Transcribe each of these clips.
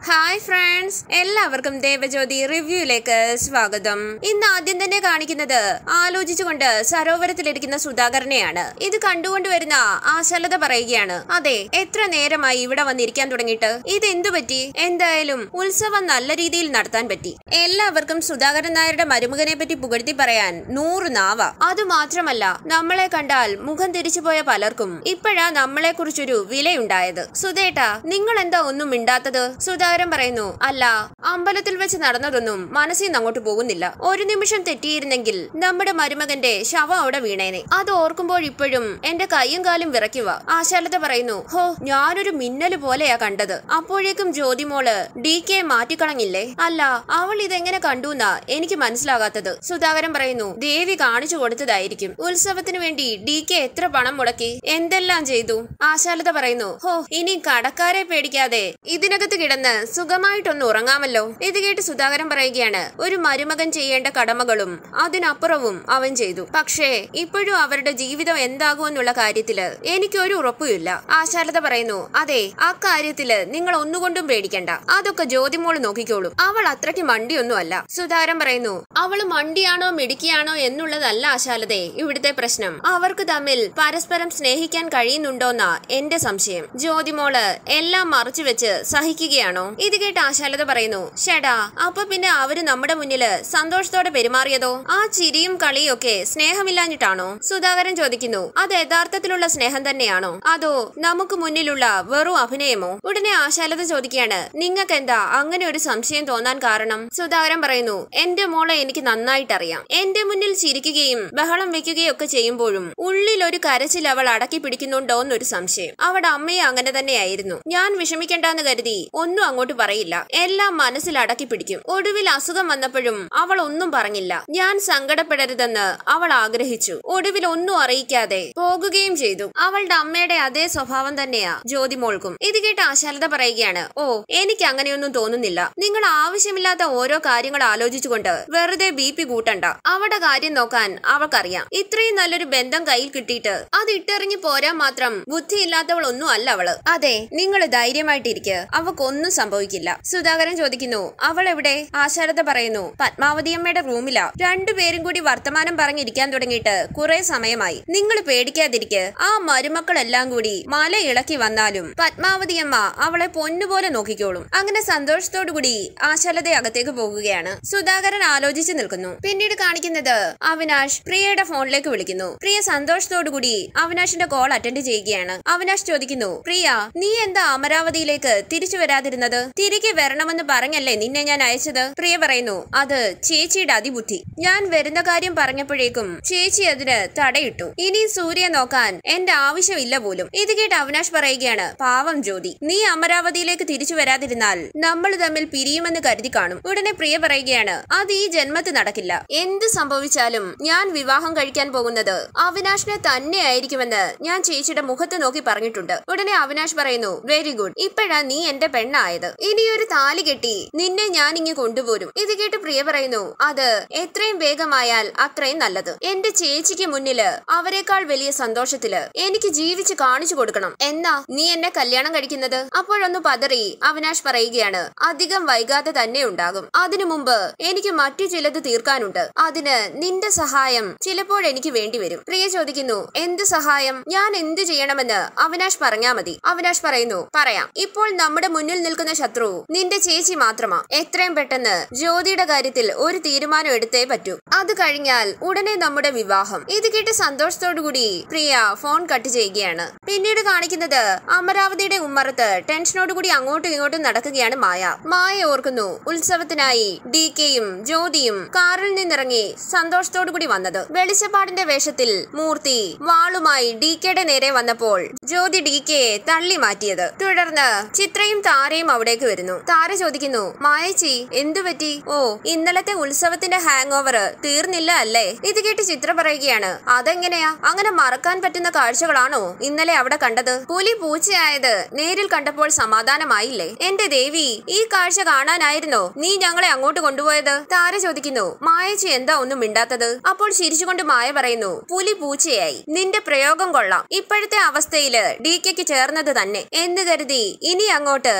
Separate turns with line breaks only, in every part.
hi friends എല്ലാവർക്കും ദേവജ്യോതി റിവ്യൂയിലേക്ക് സ്വാഗതം ഇന്ന് ആദ്യം തന്നെ കാണിക്കുന്നത് ആലോചിച്ചുകൊണ്ട് സരോവരത്തിലിരിക്കുന്ന സുധാകരനെയാണ് ഇത് കണ്ടുകൊണ്ട് വരുന്ന ആശാലത പറയുകയാണ് അതെ എത്ര നേരമായി ഇവിടെ വന്നിരിക്കാൻ തുടങ്ങിയിട്ട് ഇത് എന്തു പറ്റി എന്തായാലും ഉത്സവം നല്ല രീതിയിൽ നടത്താൻ പറ്റി എല്ലാവർക്കും സുധാകരൻ നായരുടെ മരുമകനെ പറ്റി പുകഴ്ത്തി പറയാൻ നൂറ് നാവ അത് മാത്രമല്ല നമ്മളെ കണ്ടാൽ മുഖം തിരിച്ചുപോയ പലർക്കും ഇപ്പോഴാ നമ്മളെ കുറിച്ചൊരു വിലയുണ്ടായത് സുധേട്ടാ നിങ്ങൾ എന്താ ഒന്നും മിണ്ടാത്തത് സുധാകരൻ പറയുന്നു അല്ല അമ്പലത്തിൽ വെച്ച് നടന്നതൊന്നും മനസ്സിൽ നിന്ന് അങ്ങോട്ട് പോകുന്നില്ല ഒരു നിമിഷം തെറ്റിയിരുന്നെങ്കിൽ നമ്മുടെ മരുമകന്റെ ശവം അവിടെ വീണേനെ അത് ഓർക്കുമ്പോൾ ഇപ്പോഴും എന്റെ കൈയും കാലും വിറയ്ക്കുക ആശാലത പറയുന്നു ഹോ ഞാനൊരു മിന്നല് പോലെയാ കണ്ടത് അപ്പോഴേക്കും ജ്യോതിമോള് ഡി കെ മാറ്റിക്കളഞ്ഞില്ലേ അല്ല അവൾ ഇതെങ്ങനെ കണ്ടുന്നാ എനിക്ക് മനസ്സിലാകാത്തത് സുധാകരൻ പറയുന്നു ദേവി കാണിച്ചു കൊടുത്തതായിരിക്കും ഉത്സവത്തിന് വേണ്ടി ഡി കെ എത്ര പണം മുടക്കി എന്തെല്ലാം ചെയ്തു ആശാലത പറയുന്നു ഹോ ഇനി കടക്കാരെ പേടിക്കാതെ ഇതിനകത്ത് കിടന്ന് സുഖമായിട്ടൊന്ന് ഉറങ്ങാമല്ലോ ഇത് കേട്ട് സുധാകരൻ പറയുകയാണ് ഒരു മരുമകൻ ചെയ്യേണ്ട കടമകളും അതിനപ്പുറവും അവൻ ചെയ്തു പക്ഷേ ഇപ്പോഴും അവരുടെ ജീവിതം എന്താകുമെന്നുള്ള കാര്യത്തില് എനിക്കൊരു ഉറപ്പുമില്ല ആശാലത പറയുന്നു അതെ ആ കാര്യത്തില് നിങ്ങൾ ഒന്നുകൊണ്ടും പേടിക്കണ്ട അതൊക്കെ ജ്യോതിമോള് നോക്കിക്കോളും അവൾ അത്രയ്ക്ക് മണ്ടിയൊന്നുമല്ല സുധാകരൻ പറയുന്നു അവള് മണ്ടിയാണോ മിടുക്കിയാണോ എന്നുള്ളതല്ല ആശാലതേ ഇവിടുത്തെ പ്രശ്നം അവർക്ക് തമ്മിൽ പരസ്പരം സ്നേഹിക്കാൻ കഴിയുന്നുണ്ടോന്നാ എന്റെ സംശയം ജ്യോതിമോള് എല്ലാം മറച്ചു വെച്ച് സഹിക്കുകയാണോ ഇത് കേട്ട് ആശാലത പറയുന്നു ഷെടാ അപ്പൊ പിന്നെ അവര് നമ്മുടെ മുന്നില് സന്തോഷത്തോടെ പെരുമാറിയതോ ആ ചിരിയും കളിയും ഒക്കെ സ്നേഹമില്ലാഞ്ഞിട്ടാണോ സുധാകരൻ ചോദിക്കുന്നു അത് യഥാർത്ഥത്തിലുള്ള സ്നേഹം തന്നെയാണോ അതോ നമുക്ക് മുന്നിലുള്ള വെറും അഭിനയമോ ഉടനെ ആശാലത ചോദിക്കുകയാണ് നിങ്ങൾക്ക് എന്താ അങ്ങനെ ഒരു സംശയം തോന്നാൻ കാരണം സുധാകരൻ പറയുന്നു എന്റെ മോളെ എനിക്ക് നന്നായിട്ട് അറിയാം എന്റെ മുന്നിൽ ചിരിക്കുകയും ബഹളം വെക്കുകയും ഒക്കെ ചെയ്യുമ്പോഴും ഉള്ളിൽ ഒരു കരച്ചിൽ അവൾ അടക്കി പിടിക്കുന്നുണ്ടോ എന്നൊരു സംശയം അവളുടെ അമ്മയെ അങ്ങനെ തന്നെയായിരുന്നു ഞാൻ വിഷമിക്കണ്ടെന്ന് കരുതി ഒന്നും അങ്ങോട്ട് പറയില്ല എല്ലാം മനസ്സിൽ അടക്കി പിടിക്കും ഒടുവിൽ അസുഖം വന്നപ്പോഴും അവൾ ഒന്നും പറഞ്ഞില്ല ഞാൻ സങ്കടപ്പെടരുതെന്ന് അവൾ ആഗ്രഹിച്ചു ഒടുവിൽ ഒന്നും അറിയിക്കാതെ പോകുകയും ചെയ്തു അവളുടെ അമ്മയുടെ അതേ സ്വഭാവം തന്നെയാ ജ്യോതിമോൾക്കും ഇത് കേട്ട് ആശാലത പറയുകയാണ് ഓ എനിക്ക് അങ്ങനെയൊന്നും തോന്നുന്നില്ല നിങ്ങൾ ആവശ്യമില്ലാത്ത ഓരോ കാര്യങ്ങൾ ആലോചിച്ചുകൊണ്ട് വെറുതെ ബി പി കൂട്ടണ്ട അവളുടെ കാര്യം നോക്കാൻ അവൾക്കറിയാം ഇത്രയും നല്ലൊരു ബന്ധം കയ്യിൽ കിട്ടിയിട്ട് അത് ഇട്ടെറിഞ്ഞു പോരാൻ മാത്രം ബുദ്ധിയില്ലാത്തവൾ ഒന്നും അല്ല അവള് അതെ നിങ്ങൾ ധൈര്യമായിട്ടിരിക്കുക അവക്കൊന്നും സംഭവിക്കില്ല സുധാകരൻ ചോദിക്കുന്നു അവൾ എവിടെ ആശാരത പറയുന്നു പത്മാവതി അമ്മയുടെ റൂമിലാ രണ്ടുപേരും കൂടി വർത്തമാനം പറഞ്ഞിരിക്കാൻ തുടങ്ങിയിട്ട് കുറെ സമയമായി നിങ്ങൾ പേടിക്കാതിരിക്കെ ആ മരുമക്കളെല്ലാം കൂടി മല ഇളക്കി വന്നാലും പത്മാവതി അമ്മ അവളെ പൊന്നുപോലെ നോക്കിക്കോളും അങ്ങനെ സന്തോഷത്തോടു കൂടി ആശാലത അകത്തേക്ക് പോകുകയാണ് സുധാകരൻ ആലോചിച്ചു നിൽക്കുന്നു പിന്നീട് കാണിക്കുന്നത് അവിനാഷ് പ്രിയയുടെ ഫോണിലേക്ക് വിളിക്കുന്നു പ്രിയ സന്തോഷത്തോടു കൂടി അവിനാഷിന്റെ കോൾ അറ്റൻഡ് ചെയ്യുകയാണ് അവിനാഷ് ചോദിക്കുന്നു പ്രിയ നീ എന്താ അമരാവതിയിലേക്ക് തിരിച്ചു വരാതിരുന്നത് തിരികെ വരണമെന്ന് പറഞ്ഞല്ലേ നിന്നെ ഞാൻ അയച്ചത് പ്രിയ പറയുന്നു അത് ചേച്ചിയുടെ അതിബുദ്ധി ഞാൻ വരുന്ന കാര്യം പറഞ്ഞപ്പോഴേക്കും ചേച്ചി അതിന് തടയിട്ടു ഇനി സൂര്യ നോക്കാൻ എന്റെ ആവശ്യമില്ല പോലും ഇത് കേട്ട് അവിനാഷ് പറയുകയാണ് പാവം ജ്യോതി നീ അമരാവതിയിലേക്ക് തിരിച്ചു വരാതിരുന്നാൽ നമ്മൾ തമ്മിൽ പിരിയുമെന്ന് കരുതി കാണും ഉടനെ പ്രിയ പറയുകയാണ് അത് ഈ ജന്മത്ത് നടക്കില്ല എന്ത് സംഭവിച്ചാലും ഞാൻ വിവാഹം കഴിക്കാൻ പോകുന്നത് അവിനാഷിനെ തന്നെ ആയിരിക്കുമെന്ന് ഞാൻ ചേച്ചിയുടെ മുഖത്ത് നോക്കി പറഞ്ഞിട്ടുണ്ട് ഉടനെ അവിനാഷ് പറയുന്നു വെരി ഗുഡ് ഇപ്പോഴാ നീ എന്റെ പെണ്ണായത് ഇനി ഒരു താലി കെട്ടി നിന്നെ ഞാൻ ഇങ്ങ് കൊണ്ടുപോരും ഇത് കേട്ട് പ്രിയ പറയുന്നു അത് എത്രയും വേഗമായാൽ അത്രയും നല്ലത് എന്റെ ചേച്ചിക്ക് മുന്നില് അവരെക്കാൾ വലിയ സന്തോഷത്തില് എനിക്ക് ജീവിച്ച് കാണിച്ചു കൊടുക്കണം എന്നാ നീ എന്നെ കല്യാണം കഴിക്കുന്നത് അപ്പോഴൊന്ന് പതറി അവിനാഷ് പറയുകയാണ് അധികം വൈകാതെ തന്നെ ഉണ്ടാകും അതിനു മുമ്പ് എനിക്ക് മറ്റു ചിലത് തീർക്കാനുണ്ട് അതിന് നിന്റെ സഹായം ചിലപ്പോൾ എനിക്ക് വേണ്ടിവരും പ്രിയ ചോദിക്കുന്നു എന്ത് സഹായം ഞാൻ എന്ത് ചെയ്യണമെന്ന് അവിനാഷ് പറഞ്ഞാ മതി അവിനാഷ് പറയുന്നു പറയാം ഇപ്പോൾ നമ്മുടെ മുന്നിൽ നിൽക്കുന്ന ശത്രു നിന്റെ ചേച്ചി മാത്രമാ എത്രയും പെട്ടെന്ന് ജ്യോതിയുടെ കാര്യത്തിൽ ഒരു തീരുമാനം എടുത്തേ പറ്റൂ അത് കഴിഞ്ഞാൽ ഉടനെ നമ്മുടെ വിവാഹം ഇത് കേട്ട് സന്തോഷത്തോടുകൂടി പ്രിയ ഫോൺ കട്ട് ചെയ്യുകയാണ് പിന്നീട് കാണിക്കുന്നത് അമരാവതിയുടെ ഉമ്മറത്ത് ടെൻഷനോടുകൂടി അങ്ങോട്ടും ഇങ്ങോട്ടും നടക്കുകയാണ് മായ മായ ഓർക്കുന്നു ഉത്സവത്തിനായി ഡി കെയും ജ്യോതിയും കാറിൽ നിന്നിറങ്ങി സന്തോഷത്തോടുകൂടി വന്നത് വെളിച്ചപ്പാടിന്റെ വേഷത്തിൽ മൂർത്തി വാളുമായി ഡി കെയുടെ നേരെ വന്നപ്പോൾ ജ്യോതി ഡി കെയെ തള്ളി മാറ്റിയത് തുടർന്ന് ചിത്രയും താരയും അവിടേക്ക് വരുന്നു താര ചോദിക്കുന്നു മായച്ചി എന്തു പറ്റി ഓ ഇന്നലത്തെ ഉത്സവത്തിന്റെ ഹാങ് ഓവർ തീർന്നില്ല അല്ലേ ഇത് കേട്ട് ചിത്ര പറയുകയാണ് അതെങ്ങനെയാ അങ്ങനെ മറക്കാൻ പറ്റുന്ന കാഴ്ചകളാണോ ഇന്നലെ അവിടെ കണ്ടത് പുലി പൂച്ചയായത് നേരിൽ കണ്ടപ്പോൾ സമാധാനമായില്ലേ എന്റെ ദേവി ഈ കാഴ്ച കാണാനായിരുന്നോ നീ ഞങ്ങളെ അങ്ങോട്ട് കൊണ്ടുപോയത് താര ചോദിക്കുന്നു മായച്ചി എന്താ ഒന്നും മിണ്ടാത്തത് അപ്പോൾ ചിരിച്ചുകൊണ്ട് മായ പറയുന്നു പുലി പൂച്ചയായി നിന്റെ പ്രയോഗം കൊള്ളാം ഇപ്പോഴത്തെ അവസ്ഥയില് ഡി കെക്ക് ചേർന്നത് തന്നെ എന്ന് കരുതി ഇനി അങ്ങോട്ട് ഡി കെ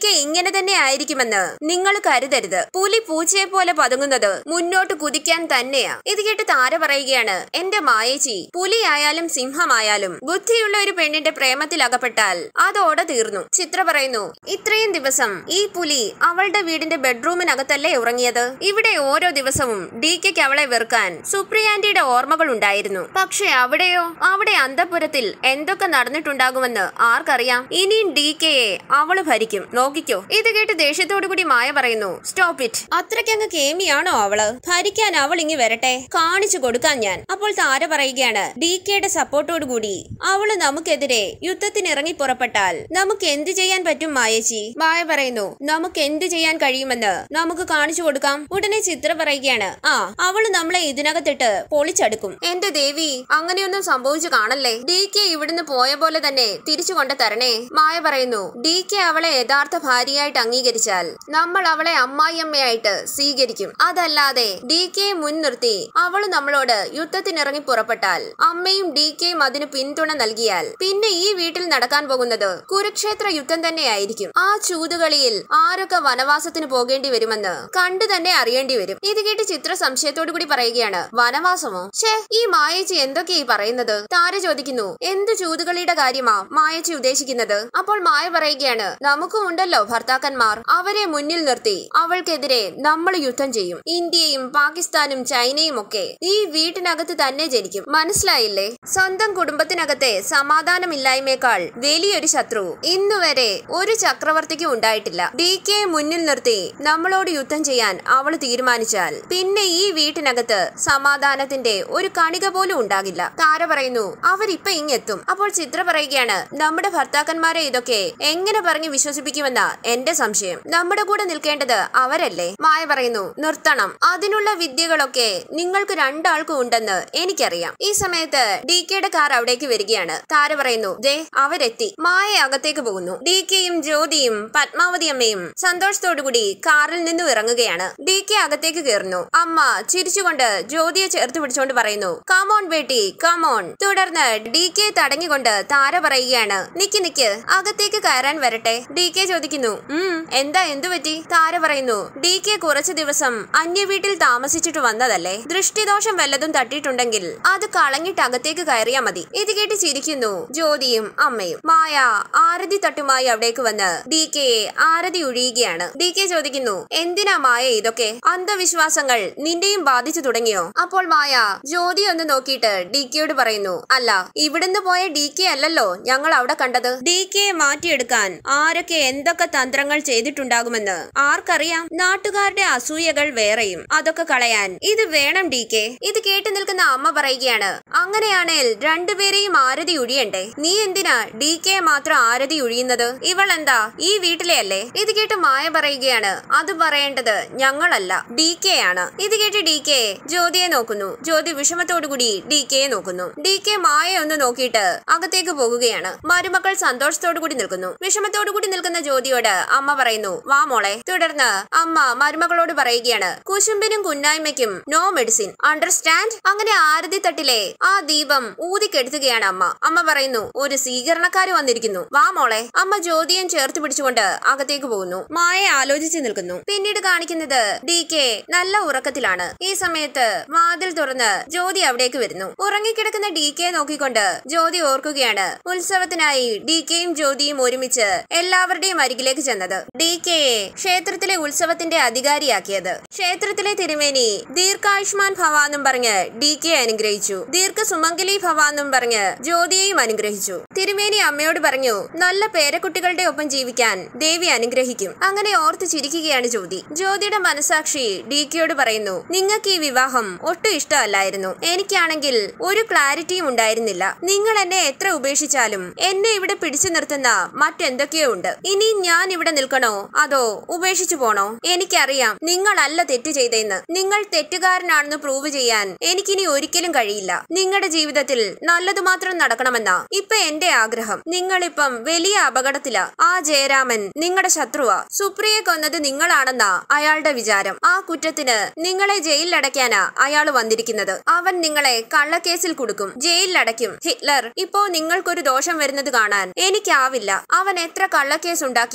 കെ ഇങ്ങനെ തന്നെ ആയിരിക്കുമെന്ന് നിങ്ങൾ കരുതരുത് പുലി പൂച്ചയെ പോലെ പതുങ്ങുന്നത് മുന്നോട്ട് കുതിക്കാൻ തന്നെയാ ഇത് കേട്ട് താര പറയുകയാണ് എന്റെ മായേച്ചി പുലിയായാലും സിംഹമായാലും ബുദ്ധിയുള്ള ഒരു പെണ്ണിന്റെ പ്രേമത്തിൽ അകപ്പെട്ടാൽ അതോടെ തീർന്നു ചിത്ര പറയുന്നു ഇത്രയും ദിവസം ഈ പുലി അവളുടെ വീടിന്റെ ബെഡ്റൂമിനകത്തല്ലേ ഉറങ്ങിയത് ഇവിടെ ഓരോ ദിവസവും ഡി കെക്ക് അവളെ വെറുക്കാൻ സുപ്രിയാന്റിയുടെ ഓർമ്മകൾ ഉണ്ടായിരുന്നു പക്ഷെ അവിടെയോ അവിടെ അന്തപുരത്തിൽ എന്തൊക്കെ നടന്നിട്ടുണ്ടാകുമെന്ന് ആർക്കറിയാം ഇനിയും ഡി കെയെ അവള് ഭരിക്കും നോക്കിക്കോ ഇത് കേട്ട് ദേഷ്യത്തോടു കൂടി മായ പറയുന്നു സ്റ്റോപ്പ് ഇറ്റ് അത്രയ്ക്കങ്ങ് കേമിയാണോ അവള് ഭരിക്കാൻ അവൾ ഇങ്ങി വരട്ടെ കാണിച്ചു കൊടുക്കാൻ ഞാൻ അപ്പോൾ താര പറയുകയാണ് ഡി കെയുടെ സപ്പോർട്ടോടു കൂടി അവള് നമുക്കെതിരെ യുദ്ധത്തിന് ഇറങ്ങി പുറപ്പെട്ടാൽ നമുക്ക് എന്ത് ചെയ്യാൻ പറ്റും മായേച്ചി മായ പറയുന്നു നമുക്ക് എന്ത് ചെയ്യാൻ കഴിയുമെന്ന് നമുക്ക് കാണിച്ചു കൊടുക്കാം ഉടനെ ചിത്ര പറയുകയാണ് ആ അവള് നമ്മളെ ഇതിനകത്തിട്ട് പൊളിച്ചടുക്കും എന്റെ ദേവി അങ്ങനെയൊന്നും സംഭവിച്ചു കാണല്ലേ ഡി കെ ഇവിടുന്ന് പോയ പോലെ തന്നെ തിരിച്ചു കൊണ്ട് തരണേ മായ പറയുന്നു ഡി കെ അവളെ യഥാർത്ഥ ഭാര്യയായിട്ട് അംഗീകരിച്ചാൽ നമ്മൾ അവളെ അമ്മായിയമ്മയായിട്ട് സ്വീകരിക്കും അതല്ലാതെ ഡി കെ മുൻനിർത്തി അവള് നമ്മളോട് യുദ്ധത്തിനിറങ്ങി പുറപ്പെട്ടാൽ അമ്മയും ഡി കെയും അതിന് പിന്തുണ നൽകിയാൽ പിന്നെ ഈ വീട്ടിൽ നടക്കാൻ പോകുന്നത് കുരുക്ഷേത്ര യുദ്ധം തന്നെയായിരിക്കും ആ ചൂതുകളിയിൽ ആരൊക്കെ വനവാസത്തിന് പോകേണ്ടി വരുമെന്ന് കണ്ടു തന്നെ അറിയേണ്ടി വരും ഇത് കേട്ട് ചിത്ര സംശയത്തോടു കൂടി പറയുകയാണ് വനവാസമോ ഛേ ഈ മായേച്ചി എന്തൊക്കെയാ ഈ പറയുന്നത് താര ചോദിക്കുന്നു എന്ത് ചൂതുകളിയുടെ കാര്യമാ മായേച്ചി ഉദ്ദേശിക്കുന്നത് അപ്പോൾ മായ പറയുകയാണ് നമുക്കും ഉണ്ടല്ലോ ഭർത്താക്കന്മാർ അവരെ മുന്നിൽ നിർത്തി അവൾക്കെതിരെ നമ്മൾ യുദ്ധം ചെയ്യും ഇന്ത്യയും പാകിസ്ഥാനും ചൈനയും ഒക്കെ ഈ വീട്ടിനകത്ത് തന്നെ ജനിക്കും മനസ്സിലായില്ലേ സ്വന്തം കുടുംബത്തിനകത്തെ സമാധാനമില്ലായ്മയേക്കാൾ വലിയൊരു ശത്രു ഇന്നുവരെ ഒരു ചക്രവർത്തിക്കും ഉണ്ടായിട്ടില്ല ഡി കെ മുന്നിൽ നിർത്തി നമ്മളോട് യുദ്ധം ചെയ്യാൻ അവൾ തീരുമാനിച്ചാൽ പിന്നെ ഈ വീട്ടിനകത്ത് സമാധാനത്തിന്റെ ഒരു കണിക പോലും ഉണ്ടാകില്ല താര പറയുന്നു അവരിപ്പൊ ഇങ്ങെത്തും അപ്പോൾ ചിത്ര പറയുകയാണ് നമ്മുടെ ഭർത്താക്കന്മാരെ ഇതൊക്കെ എങ്ങനെ പറഞ്ഞ് വിശ്വസിപ്പിക്കുമെന്ന എന്റെ സംശയം നമ്മുടെ കൂടെ നിൽക്കേണ്ടത് അവരല്ലേ മായ പറയുന്നു നിർത്തണം അതിനുള്ള വിദ്യകളൊക്കെ നിങ്ങൾക്ക് രണ്ടാൾക്കും ഉണ്ടെന്ന് എനിക്കറിയാം ഈ സമയത്ത് ഡി കെയുടെ കാർ അവിടേക്ക് വരികയാണ് താര പറയുന്നു ദേ അവരെത്തി മായ അകത്തേക്ക് പോകുന്നു ഡി കെയും ജ്യോതിയും പത്മാവതി അമ്മയും സന്തോഷത്തോടുകൂടി കാറിൽ നിന്നും ഇറങ്ങുകയാണ് ഡി കെ അകത്തേക്ക് കയറുന്നു അമ്മ ചിരിച്ചുകൊണ്ട് ജ്യോതിയെ ചേർത്ത് പിടിച്ചുകൊണ്ട് പറയുന്നു കമോൺ ബേട്ടി കമോൺ തുടർന്ന് ഡി കെ തടഞ്ഞുകൊണ്ട് താര പറയുകയാണ് നിക്ക് നിക്ക് അകത്തേക്ക് കയറാൻ വരട്ടെ ഡി കെ ചോദിക്കുന്നു ഉം എന്താ എന്തു പറ്റി താര പറയുന്നു ഡി കെ കുറച്ചു ദിവസം അന്യ വീട്ടിൽ താമസിച്ചിട്ട് വന്നതല്ലേ ദൃഷ്ടിദോഷം വല്ലതും തട്ടിയിട്ടുണ്ടെങ്കിൽ അത് കളഞ്ഞിട്ട് അകത്തേക്ക് കയറിയാ മതി ഇത് കേട്ട് ചിരിക്കുന്നു ജ്യോതിയും അമ്മയും മായ ആരതി തട്ടുമായി അവിടേക്ക് വന്ന് ഡി കെയെ ആരതി ഒഴിയുകയാണ് ഡി കെ ചോദിക്കുന്നു എന്തിനാ മായ ഇതൊക്കെ അന്ധവിശ്വാസങ്ങൾ നിന്റെയും ബാധിച്ചു തുടങ്ങിയോ അപ്പോൾ മായ ജ്യോതി ഒന്ന് നോക്കിയിട്ട് ഡി കെയോട് പറയുന്നു അല്ല ഇവിടുന്ന് പോയ ഡി കെ അല്ലല്ലോ ഞങ്ങൾ അവിടെ കണ്ടത് ഡി കെയെ മാറ്റിയെടുക്കാൻ ആരൊക്കെ എന്തൊക്കെ തന്ത്രങ്ങൾ ചെയ്തിട്ടുണ്ടാകുമെന്ന് ആർക്കറിയാം നാട്ടുകാരുടെ അസൂയകൾ വേറെയും അതൊക്കെ കളയാൻ ഇത് വേണം ഡി കെ ഇത് കേട്ടു നിൽക്കുന്ന അമ്മ പറയുകയാണ് അങ്ങനെയാണേൽ രണ്ടുപേരെയും ആരതി ഒഴിയണ്ടേ നീ എന്തിനാ ഡി കെ മാത്രം ആരതി ഒഴിയുന്നത് ഇവൾ എന്താ ഈ വീട്ടിലെ അല്ലേ ഇത് കേട്ട് മായ പറയുകയാണ് അത് പറയേണ്ടത് ഞങ്ങളല്ല ഡി കെ ആണ് ഇത് കേട്ട് ഡി കെ ജ്യോതിയെ നോക്കുന്നു ജ്യോതി വിഷമത്തോടുകൂടി ഡി കെയെ നോക്കുന്നു ഡി കെ മായ ഒന്ന് നോക്കിയിട്ട് അകത്തേക്ക് പോകുകയാണ് മരുമക്കൾ സന്തോഷത്തോടു കൂടി നിൽക്കുന്നു വിഷമത്തോടു കൂടി നിൽക്കുന്ന ജ്യോതിയോട് അമ്മ പറയുന്നു വാ മോളെ തുടർന്ന് അമ്മ മരുമകളോട് പറയുകയാണ് കുശുമ്പിനും കുന്നായ്മയ്ക്കും നോ മെഡിസിൻ അണ്ടർസ്റ്റാൻഡ് അങ്ങനെ ആരതി തട്ടിലെ ആ ദീപം ഊതിക്കെടുത്തുകയാണ് അമ്മ അമ്മ പറയുന്നു ഒരു സ്വീകരണക്കാര് വന്നിരിക്കുന്നു വാ മോളെ അമ്മ ജ്യോതിയും ചേർത്ത് പിടിച്ചുകൊണ്ട് അകത്തേക്ക് പോകുന്നു മായ ആലോചിച്ച് നിൽക്കുന്നു പിന്നീട് കാണിക്കുന്നത് ഡി കെ നല്ല ഉറക്കത്തിലാണ് ഈ സമയത്ത് വാതിൽ തുറന്ന് ജ്യോതി അവിടേക്ക് വരുന്നു ഉറങ്ങിക്കിടക്കുന്ന ഡി കെ നോക്കിക്കൊണ്ട് ജ്യോതി ഓർക്കുകയാണ് ഉത്സവത്തിനായി ഡി കെയും ജ്യോതിയും ഒരുമിച്ച് എല്ലാവരുടെയും അരികിലേക്ക് ചെന്നത് ഡി കെയെ ക്ഷേത്രത്തിലെ ഉത്സവത്തിന്റെ അധികാരിയാക്കിയത് ക്ഷേത്രത്തിലെ തിരുമേനി ദീർഘായുഷ്മാൻ ഭവാന്നും പറഞ്ഞ് ഡി കെ അനുഗ്രഹിച്ചു ദീർഘ സുമംഗലി ഭവാന്നും പറഞ്ഞ് ജ്യോതിയെയും അനുഗ്രഹിച്ചു തിരുമേനി അമ്മയോട് പറഞ്ഞു നല്ല പേരക്കുട്ടികളുടെ ഒപ്പം ജീവിക്കാൻ ദേവി അനുഗ്രഹിക്കും അങ്ങനെ ഓർത്ത് ചിരിക്കുകയാണ് ജ്യോതി ജ്യോതിയുടെ മനസാക്ഷി ഡി കെയോട് പറയുന്നു നിങ്ങൾക്ക് ഈ വിവാഹം ഒട്ടും ഇഷ്ടമല്ലായിരുന്നു എനിക്കാണെങ്കിൽ ഒരു ക്ലാരിറ്റിയും ഉണ്ടായിരുന്നില്ല നിങ്ങൾ എന്നെ എത്ര ഉപേക്ഷിച്ചാലും എന്നെ ഇവിടെ പിടിച്ചു നിർത്തുന്ന മറ്റെന്തൊക്കെയോ ഉണ്ട് ഇനി ഞാൻ ഇവിടെ നിൽക്കണോ അതോ ഉപേക്ഷിച്ചു പോണോ എനിക്കറിയാം നിങ്ങളല്ല തെറ്റ് ചെയ്തെന്ന് നിങ്ങൾ തെറ്റുകാരനാണെന്ന് പ്രൂവ് ചെയ്യാൻ എനിക്കിനി ഒരിക്കലും കഴിയില്ല നിങ്ങളുടെ ജീവിതത്തിൽ നല്ലതു മാത്രം നടക്കണമെന്ന ഇപ്പൊ എന്റെ ആഗ്രഹം നിങ്ങളിപ്പം വലിയ അപകടത്തിലാ ആ ജയരാമൻ നിങ്ങളുടെ ശത്രുവാ സുപ്രിയെ കൊന്നത് നിങ്ങളാണെന്നാ അയാളുടെ വിചാരം ആ കുറ്റത്തിന് നിങ്ങളെ ജയിലിലടയ്ക്കാനാ അയാൾ വന്നിരിക്കുന്നത് അവൻ നിങ്ങളെ കള്ളക്കേസിൽ കൊടുക്കും ജയിലിലടയ്ക്കും ഹിറ്റ്ലർ ഇപ്പോ നിങ്ങൾക്കൊരു ദോഷം വരുന്നത് കാണാൻ എനിക്കാവില്ല അവൻ എത്ര കള്ളക്കേസ് ഉണ്ടാക്കിയാലും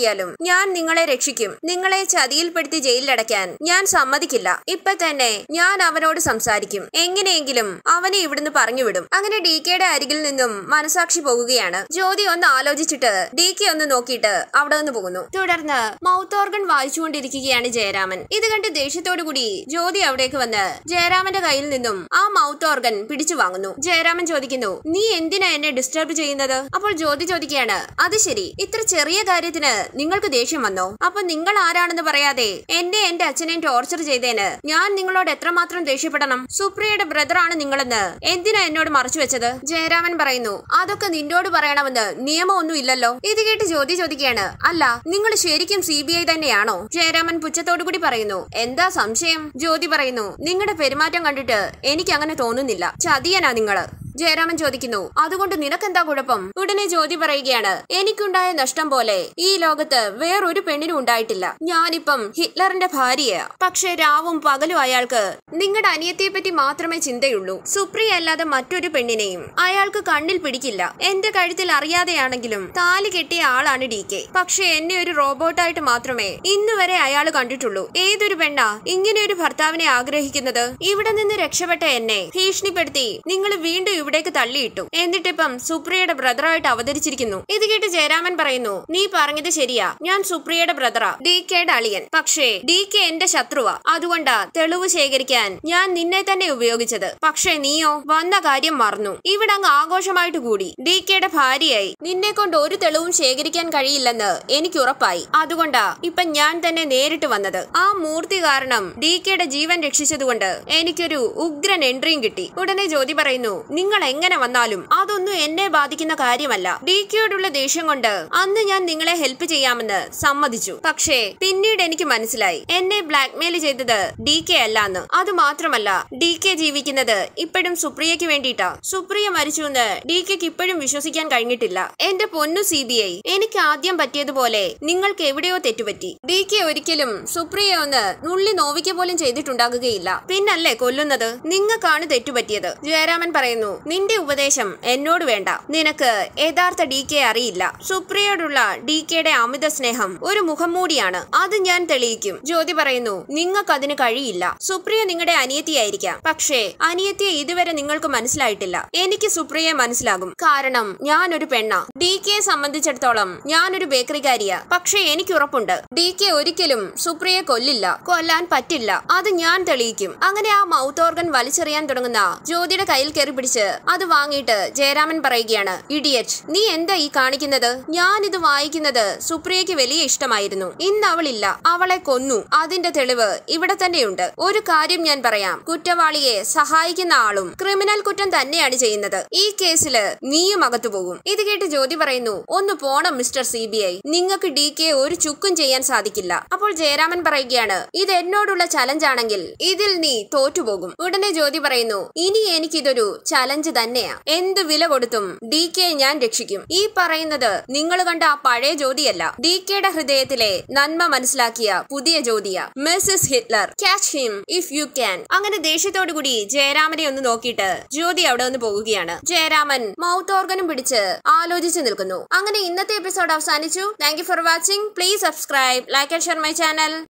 എന്താക്കിയാലും ഞാൻ നിങ്ങളെ രക്ഷിക്കും നിങ്ങളെ ചതിയിൽപ്പെടുത്തി ജയിലിലടയ്ക്കാൻ ഞാൻ സമ്മതിക്കില്ല ഇപ്പൊ തന്നെ ഞാൻ അവനോട് സംസാരിക്കും എങ്ങനെയെങ്കിലും അവനെ ഇവിടുന്ന് പറഞ്ഞുവിടും അങ്ങനെ ഡി കെയുടെ അരികിൽ നിന്നും മനസാക്ഷി പോകുകയാണ് ജ്യോതി ഒന്ന് ആലോചിച്ചിട്ട് ഡി കെ ഒന്ന് നോക്കിയിട്ട് അവിടെ നിന്ന് പോകുന്നു തുടർന്ന് മൗത്ത് ഓർഗൻ വായിച്ചുകൊണ്ടിരിക്കുകയാണ് ജയരാമൻ ഇത് കണ്ട് ദേഷ്യത്തോടു കൂടി ജ്യോതി അവിടേക്ക് വന്ന് ജയരാമന്റെ കയ്യിൽ നിന്നും ആ മൗത്ത് ഓർഗൻ പിടിച്ചു വാങ്ങുന്നു ജയരാമൻ ചോദിക്കുന്നു നീ എന്തിനാ എന്നെ ഡിസ്റ്റർബ് ചെയ്യുന്നത് അപ്പോൾ ജ്യോതി ചോദിക്കുകയാണ് അത് ശരി ഇത്ര ചെറിയ കാര്യത്തിന് നിങ്ങൾക്ക് ദേഷ്യം വന്നോ അപ്പൊ നിങ്ങൾ ആരാണെന്ന് പറയാതെ എന്നെ എന്റെ അച്ഛനെയും ടോർച്ചർ ചെയ്തേന് ഞാൻ നിങ്ങളോട് എത്രമാത്രം ദേഷ്യപ്പെടണം സുപ്രിയയുടെ ബ്രദറാണ് നിങ്ങളെന്ന് എന്തിനാ എന്നോട് മറച്ചു വെച്ചത് ജയരാമൻ പറയുന്നു അതൊക്കെ നിന്നോട് പറയണമെന്ന് നിയമമൊന്നും ഇല്ലല്ലോ ഇത് കേട്ട് ജ്യോതി ചോദിക്കുകയാണ് അല്ല നിങ്ങൾ ശരിക്കും സി ബി ഐ തന്നെയാണോ ജയരാമൻ പുച്ഛത്തോടു കൂടി പറയുന്നു എന്താ സംശയം ജ്യോതി പറയുന്നു നിങ്ങളുടെ പെരുമാറ്റം കണ്ടിട്ട് എനിക്ക് അങ്ങനെ തോന്നുന്നില്ല ചതിയനാ നിങ്ങള് ജയരാമൻ ചോദിക്കുന്നു അതുകൊണ്ട് നിനക്കെന്താ കുഴപ്പം ഉടനെ ജ്യോതി പറയുകയാണ് എനിക്കുണ്ടായ നഷ്ടം പോലെ ഈ ലോകത്ത് വേറൊരു പെണ്ണിനും ഉണ്ടായിട്ടില്ല ഞാനിപ്പം ഹിറ്റ്ലറിന്റെ ഭാര്യയാ പക്ഷെ രാവും പകലും അയാൾക്ക് നിങ്ങളുടെ അനിയത്തിയെ പറ്റി മാത്രമേ ചിന്തയുള്ളൂ സുപ്രിയ അല്ലാതെ മറ്റൊരു പെണ്ണിനെയും അയാൾക്ക് കണ്ണിൽ പിടിക്കില്ല എന്റെ കഴുത്തിൽ അറിയാതെയാണെങ്കിലും താലി കെട്ടിയ ആളാണ് ഡി കെ പക്ഷെ എന്നെ ഒരു റോബോട്ടായിട്ട് മാത്രമേ ഇന്ന് വരെ അയാൾ കണ്ടിട്ടുള്ളൂ ഏതൊരു പെണ്ണാ ഇങ്ങനെ ഒരു ഭർത്താവിനെ ആഗ്രഹിക്കുന്നത് ഇവിടെ നിന്ന് രക്ഷപ്പെട്ട എന്നെ ഭീഷണിപ്പെടുത്തി നിങ്ങൾ വീണ്ടും ഇവിടേക്ക് തള്ളിയിട്ടു എന്നിട്ടിപ്പം സുപ്രിയയുടെ ബ്രദറായിട്ട് അവതരിച്ചിരിക്കുന്നു ഇത് കേട്ട് ജയരാമൻ പറയുന്നു നീ പറഞ്ഞത് ശരിയാ ഞാൻ സുപ്രിയയുടെ ബ്രദറാ ഡി കെയുടെ അളിയൻ പക്ഷേ ഡി കെ എന്റെ ശത്രുവാ അതുകൊണ്ടാ തെളിവ് ശേഖരിക്കാൻ ഞാൻ നിന്നെ തന്നെ ഉപയോഗിച്ചത് പക്ഷേ നീയോ വന്ന കാര്യം മറന്നു ഇവിടെ അങ്ങ് ആഘോഷമായിട്ട് കൂടി ഡി കെയുടെ ഭാര്യയായി നിന്നെ കൊണ്ട് ഒരു തെളിവും ശേഖരിക്കാൻ കഴിയില്ലെന്ന് എനിക്ക് ഉറപ്പായി അതുകൊണ്ടാ ഇപ്പൊ ഞാൻ തന്നെ നേരിട്ട് വന്നത് ആ മൂർത്തി കാരണം ഡി കെയുടെ ജീവൻ രക്ഷിച്ചതുകൊണ്ട് എനിക്കൊരു ഉഗ്രൻ എൻട്രിയും കിട്ടി ഉടനെ ജ്യോതി പറയുന്നു നിങ്ങൾ എങ്ങനെ വന്നാലും അതൊന്നും എന്നെ ബാധിക്കുന്ന കാര്യമല്ല ഡി കെയോടുള്ള ദേഷ്യം കൊണ്ട് അന്ന് ഞാൻ നിങ്ങളെ ഹെൽപ്പ് ചെയ്യാമെന്ന് സമ്മതിച്ചു പക്ഷേ പിന്നീട് എനിക്ക് മനസ്സിലായി എന്നെ ബ്ലാക്ക്മെയിൽ ചെയ്തത് ഡി കെ അല്ലാന്ന് അത് മാത്രമല്ല ഡി കെ ജീവിക്കുന്നത് ഇപ്പോഴും സുപ്രിയയ്ക്ക് വേണ്ടിയിട്ടാ സുപ്രിയ മരിച്ചു എന്ന് ഡി കെക്ക് ഇപ്പോഴും വിശ്വസിക്കാൻ കഴിഞ്ഞിട്ടില്ല എന്റെ പൊന്നു സി ബി ഐ എനിക്ക് ആദ്യം പറ്റിയതുപോലെ നിങ്ങൾക്ക് എവിടെയോ തെറ്റുപറ്റി ഡി കെ ഒരിക്കലും സുപ്രിയ ഒന്ന് നുള്ളി നോവിക്ക പോലും ചെയ്തിട്ടുണ്ടാകുകയില്ല പിന്നല്ലേ കൊല്ലുന്നത് നിങ്ങൾക്കാണ് തെറ്റുപറ്റിയത് ജയരാമൻ പറയുന്നു നിന്റെ ഉപദേശം എന്നോട് വേണ്ട നിനക്ക് യഥാർത്ഥ ഡി കെ അറിയില്ല സുപ്രിയയോടുള്ള ഡി കെയുടെ അമിത സ്നേഹം ഒരു മുഖംമൂടിയാണ് അത് ഞാൻ തെളിയിക്കും ജ്യോതി പറയുന്നു നിങ്ങൾക്ക് അതിന് കഴിയില്ല സുപ്രിയ നിങ്ങളുടെ അനിയത്തിയായിരിക്കാം പക്ഷേ അനിയത്തിയെ ഇതുവരെ നിങ്ങൾക്ക് മനസ്സിലായിട്ടില്ല എനിക്ക് സുപ്രിയയെ മനസ്സിലാകും കാരണം ഞാനൊരു പെണ്ണ ഡി കെയെ സംബന്ധിച്ചിടത്തോളം ഞാനൊരു ബേക്കറിക്കാരിയാ പക്ഷേ എനിക്ക് ഉറപ്പുണ്ട് ഡി കെ ഒരിക്കലും സുപ്രിയയെ കൊല്ലില്ല കൊല്ലാൻ പറ്റില്ല അത് ഞാൻ തെളിയിക്കും അങ്ങനെ ആ മൗത്ത് ഓർഗൻ വലിച്ചെറിയാൻ തുടങ്ങുന്ന ജ്യോതിയുടെ കയ്യിൽ കയറി പിടിച്ച് അത് വാങ്ങിയിട്ട് ജയരാമൻ പറയുകയാണ് ഇഡിയറ്റ് നീ എന്താ ഈ കാണിക്കുന്നത് ഞാൻ ഇത് വായിക്കുന്നത് സുപ്രിയയ്ക്ക് വലിയ ഇഷ്ടമായിരുന്നു ഇന്ന് അവളില്ല അവളെ കൊന്നു അതിന്റെ തെളിവ് ഇവിടെ തന്നെയുണ്ട് ഒരു കാര്യം ഞാൻ പറയാം കുറ്റവാളിയെ സഹായിക്കുന്ന ആളും ക്രിമിനൽ കുറ്റം തന്നെയാണ് ചെയ്യുന്നത് ഈ കേസില് നീയും അകത്തു പോകും ഇത് കേട്ട് ജ്യോതി പറയുന്നു ഒന്ന് പോണം മിസ്റ്റർ സി ബി ഐ നിങ്ങൾക്ക് ഡി കെ ഒരു ചുക്കും ചെയ്യാൻ സാധിക്കില്ല അപ്പോൾ ജയരാമൻ പറയുകയാണ് ഇത് എന്നോടുള്ള ചലഞ്ച് ആണെങ്കിൽ ഇതിൽ നീ തോറ്റുപോകും ഉടനെ ജ്യോതി പറയുന്നു ഇനി എനിക്കിതൊരു ചലഞ്ച് തന്നെയാ എന്ത് വില കൊടുത്തും ഡി കെ ഞാൻ രക്ഷിക്കും ഈ പറയുന്നത് നിങ്ങൾ കണ്ട ആ പഴയ ജ്യോതിയല്ല ഡി കെയുടെ ഹൃദയത്തിലെ നന്മ മനസ്സിലാക്കിയ പുതിയ ജ്യോതിയ missus Hitler catch him if you can അങ്ങനെ ദേഷ്യത്തോടു കൂടി ജയരാമനെ ഒന്ന് നോക്കിയിട്ട് ജ്യോതി അവിടെ നിന്ന് പോകുകയാണ് ജയരാമൻ മൗത്ത് ഓർഗനും പിടിച്ച് ആലോചിച്ച് നിൽക്കുന്നു അങ്ങനെ ഇന്നത്തെ എപ്പിസോഡ് അവസാനിച്ചു thank you for watching please subscribe like and share my channel